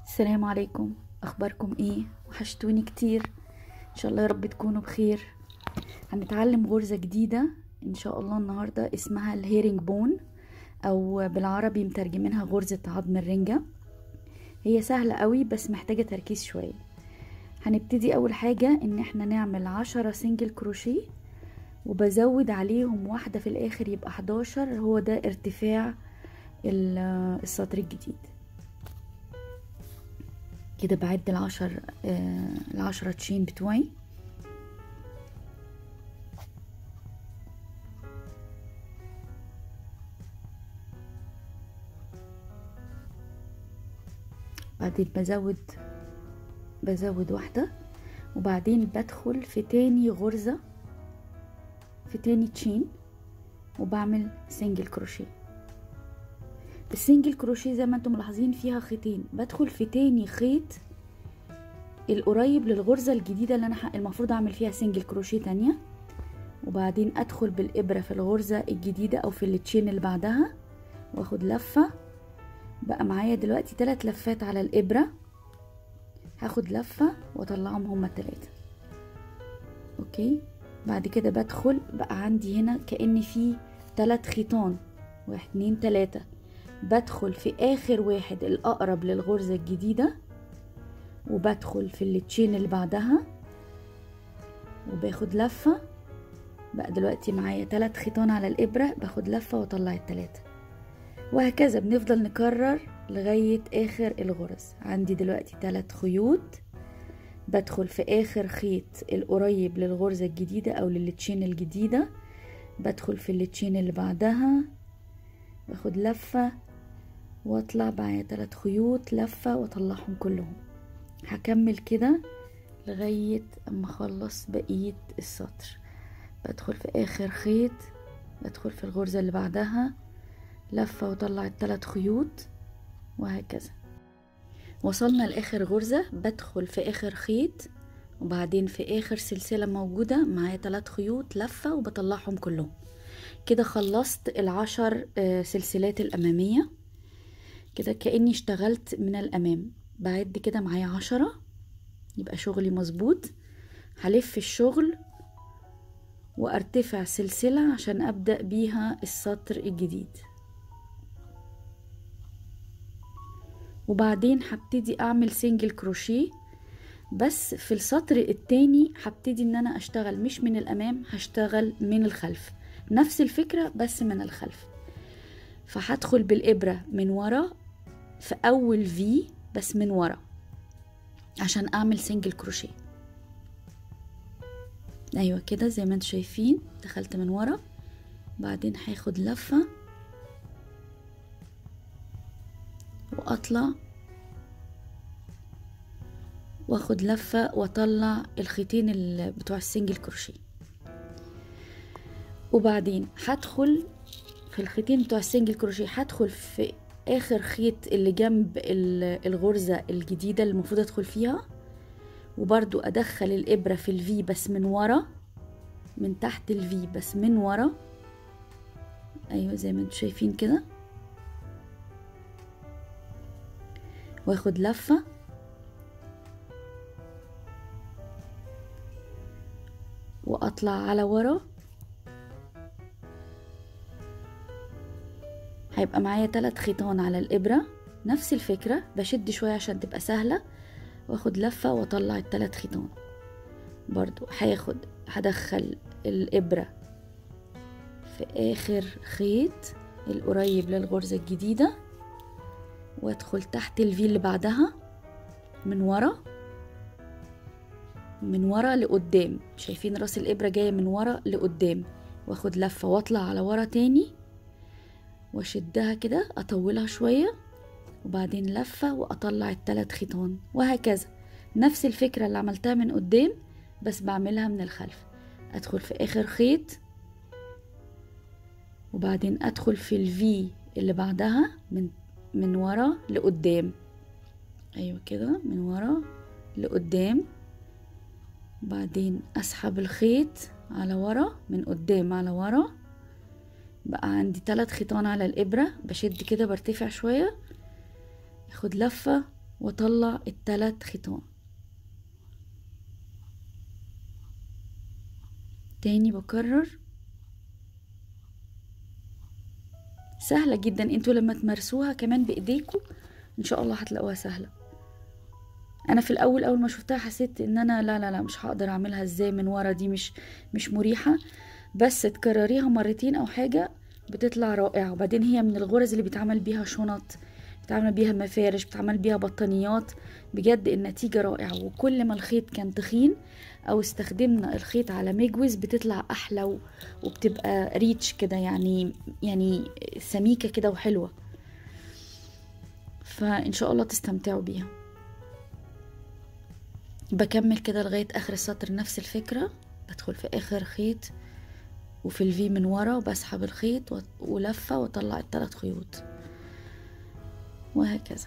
السلام عليكم اخباركم ايه وحشتوني كتير ان شاء الله يا رب تكونوا بخير هنتعلم غرزة جديدة ان شاء الله النهاردة اسمها الهيرنج بون او بالعربي مترجمينها غرزة عظم الرنجة هي سهلة قوي بس محتاجة تركيز شوية هنبتدي اول حاجة ان احنا نعمل عشرة سنجل كروشيه وبزود عليهم واحدة في الاخر يبقى 11 هو ده ارتفاع السطر الجديد كده بعد العشر آه العشرة تشين بتوعي بعدين بزود بزود واحدة وبعدين بدخل في تاني غرزة في تاني تشين وبعمل سنجل كروشيه السنجل كروشيه زي ما انتم ملاحظين فيها خيطين بدخل في تاني خيط القريب للغرزة الجديدة اللي انا المفروض اعمل فيها سنجل كروشيه تانية وبعدين ادخل بالابرة في الغرزة الجديدة او في التشين اللي بعدها واخد لفة بقى معايا دلوقتي تلات لفات على الابرة هاخد لفة واطلعهم هما التلاتة اوكي بعد كده بدخل بقى عندي هنا كأن في تلات خيطان واحد اتنين تلاتة بدخل في اخر واحد الاقرب للغرزة الجديدة وبدخل في التشين اللي بعدها وباخد لفة بقى دلوقتي معايا تلات خيطان على الابرة باخد لفة واطلع التلاتة وهكذا بنفضل نكرر لغاية اخر الغرز عندي دلوقتي تلات خيوط بدخل في اخر خيط القريب للغرزة الجديدة او للتشين الجديدة بدخل في التشين اللي بعدها باخد لفة واطلع معايا تلات خيوط لفة واطلعهم كلهم هكمل كده لغاية اما اخلص بقية السطر بدخل في اخر خيط بدخل في الغرزة اللي بعدها لفة واطلع التلات خيوط وهكذا وصلنا لاخر غرزة بدخل في اخر خيط وبعدين في اخر سلسلة موجودة معايا تلات خيوط لفة وبطلعهم كلهم كده خلصت العشر سلسلات الامامية كده كأني اشتغلت من الامام بعد كده معايا عشرة يبقى شغلي مظبوط هلف الشغل وارتفع سلسلة عشان ابدأ بيها السطر الجديد وبعدين هبتدي اعمل سنجل كروشيه بس في السطر التاني هبتدي ان انا اشتغل مش من الامام هشتغل من الخلف نفس الفكرة بس من الخلف فهدخل بالإبرة من ورا في أول في بس من ورا عشان أعمل سنجل كروشيه أيوة كده زي ما انتم شايفين دخلت من ورا بعدين هاخد لفة وأطلع واخد لفة واطلع الخيطين بتوع السنجل كروشيه وبعدين هدخل في الخيطين بتوع السنجل كروشيه هدخل في اخر خيط اللي جنب الغرزة الجديدة اللي المفروض ادخل فيها وبرضو ادخل الابرة في الفي بس من ورا من تحت الفي بس من ورا ايوه زي ما انتم شايفين كده واخد لفة واطلع على ورا هيبقى معايا تلات خيطان على الإبرة نفس الفكرة بشد شوية عشان تبقى سهلة واخد لفة واطلع التلات خيطان برضو هاخد هدخل الإبرة في آخر خيط القريب للغرزة الجديدة وادخل تحت الفي اللي بعدها من ورا من ورا لقدام شايفين راس الإبرة جاية من ورا لقدام واخد لفة واطلع على ورا تاني واشدها كده اطولها شوية وبعدين لفة واطلع التلات خيطان وهكذا نفس الفكرة اللي عملتها من قدام بس بعملها من الخلف ادخل في اخر خيط وبعدين ادخل في الفي اللي بعدها من من ورا لقدام ايوه كده من ورا لقدام بعدين اسحب الخيط على ورا من قدام على ورا بقى عندي تلات خيطان على الإبرة بشد كده برتفع شوية اخد لفة واطلع التلات خيطان تاني بكرر سهلة جدا انتوا لما تمارسوها كمان بايديكم ان شاء الله هتلاقوها سهلة انا في الاول اول ما شفتها حسيت ان انا لا لا لا مش هقدر اعملها ازاي من ورا دي مش مش مريحة بس تكرريها مرتين او حاجة بتطلع رائعة وبعدين هي من الغرز اللي بيتعمل بيها شنط بتعمل بيها مفارش بتعمل بيها بطانيات بجد النتيجة رائعة وكل ما الخيط كان تخين او استخدمنا الخيط على مجوز بتطلع احلى وبتبقى ريتش كده يعني يعني سميكة كده وحلوة فان شاء الله تستمتعوا بيها بكمل كده لغاية اخر السطر نفس الفكرة بدخل في اخر خيط وفي الفي من ورا وبسحب الخيط ولفة واطلع التلات خيوط وهكذا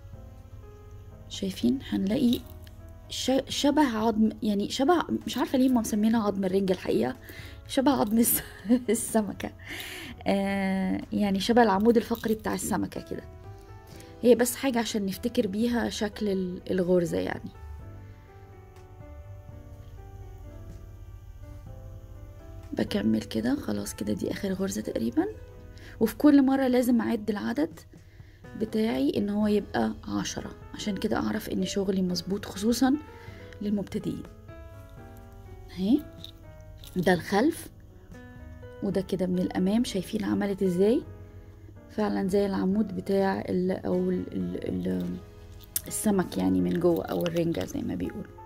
شايفين هنلاقي شبه عظم يعني شبه مش عارفه ليه هم مسمينها عظم الرنجة الحقيقه شبه عظم السمكه آه يعني شبه العمود الفقري بتاع السمكه كده هي بس حاجه عشان نفتكر بيها شكل الغرزه يعني بكمل كده خلاص كده دي اخر غرزه تقريبا وفي كل مره لازم اعد العدد بتاعي ان هو يبقى عشرة عشان كده اعرف ان شغلي مظبوط خصوصا للمبتدئين اهي ده الخلف وده كده من الامام شايفين عملت ازاي فعلا زي العمود بتاع ال او ال ال السمك يعني من جوه او الرنجة زي ما بيقولوا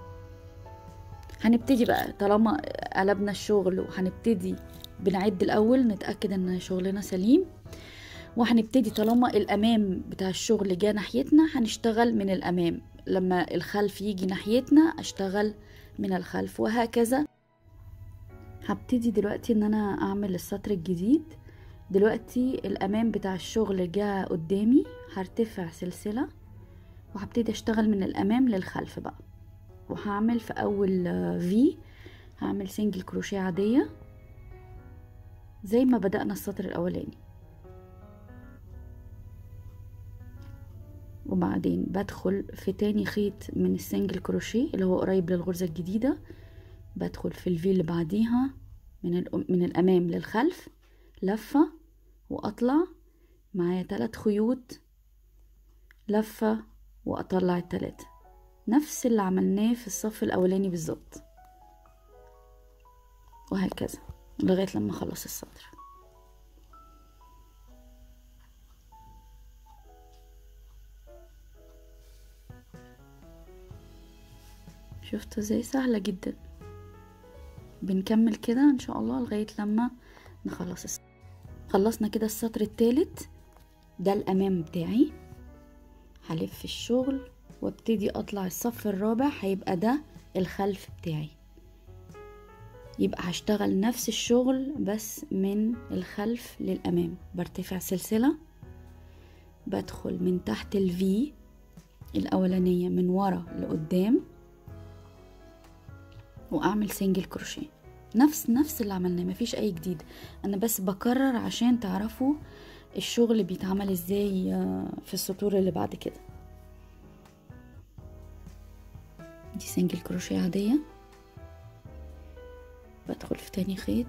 هنبتدي بقى طالما قلبنا الشغل وهنبتدي بنعد الاول نتاكد ان شغلنا سليم وهنبتدي طالما الامام بتاع الشغل جه ناحيتنا هنشتغل من الامام لما الخلف يجي ناحيتنا اشتغل من الخلف وهكذا هبتدي دلوقتي ان انا اعمل السطر الجديد دلوقتي الامام بتاع الشغل جه قدامي هرتفع سلسلة وهبتدي اشتغل من الامام للخلف بقى وهعمل في اول في هعمل سنجل كروشيه عادية زي ما بدأنا السطر الاولاني وبعدين بدخل في تاني خيط من السنجل كروشيه اللي هو قريب للغرزة الجديدة بدخل في الفي اللي بعديها من, من الأمام للخلف لفة وأطلع معايا تلات خيوط لفة وأطلع التلاتة نفس اللي عملناه في الصف الأولاني بالظبط وهكذا لغاية لما أخلص السطر شفتوا ازاي سهلة جدا بنكمل كده ان شاء الله لغاية لما نخلص السطر خلصنا كده السطر التالت ده الامام بتاعي هلف الشغل وابتدي اطلع الصف الرابع هيبقى ده الخلف بتاعي يبقى هشتغل نفس الشغل بس من الخلف للامام برتفع سلسلة بدخل من تحت الفي الاولانية من ورا لقدام واعمل سنجل كروشيه نفس نفس اللي عملناه مفيش اي جديد انا بس بكرر عشان تعرفوا الشغل بيتعمل ازاي في السطور اللي بعد كده دي سنجل كروشيه عادية بدخل في تاني خيط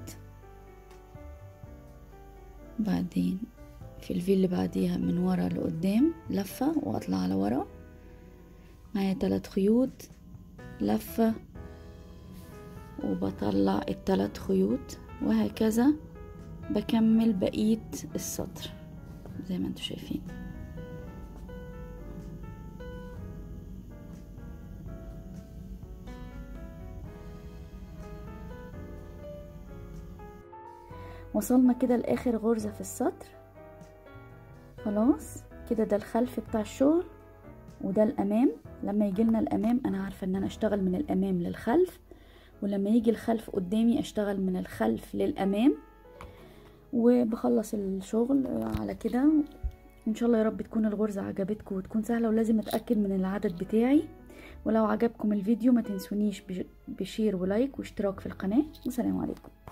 بعدين في الفي اللي بعديها من ورا لقدام لفة واطلع على ورا معايا تلات خيوط لفة وبطلع التلات خيوط وهكذا بكمل بقية السطر زي ما انتم شايفين وصلنا كده لاخر غرزة في السطر خلاص كده ده الخلف بتاع الشغل وده الامام لما يجي لنا الامام انا عارفه ان انا اشتغل من الامام للخلف ولما يجي الخلف قدامي اشتغل من الخلف للامام وبخلص الشغل على كده ان شاء الله يا رب تكون الغرزة عجبتكم وتكون سهلة ولازم اتأكد من العدد بتاعي ولو عجبكم الفيديو ما تنسونيش بشير ولايك واشتراك في القناة والسلام عليكم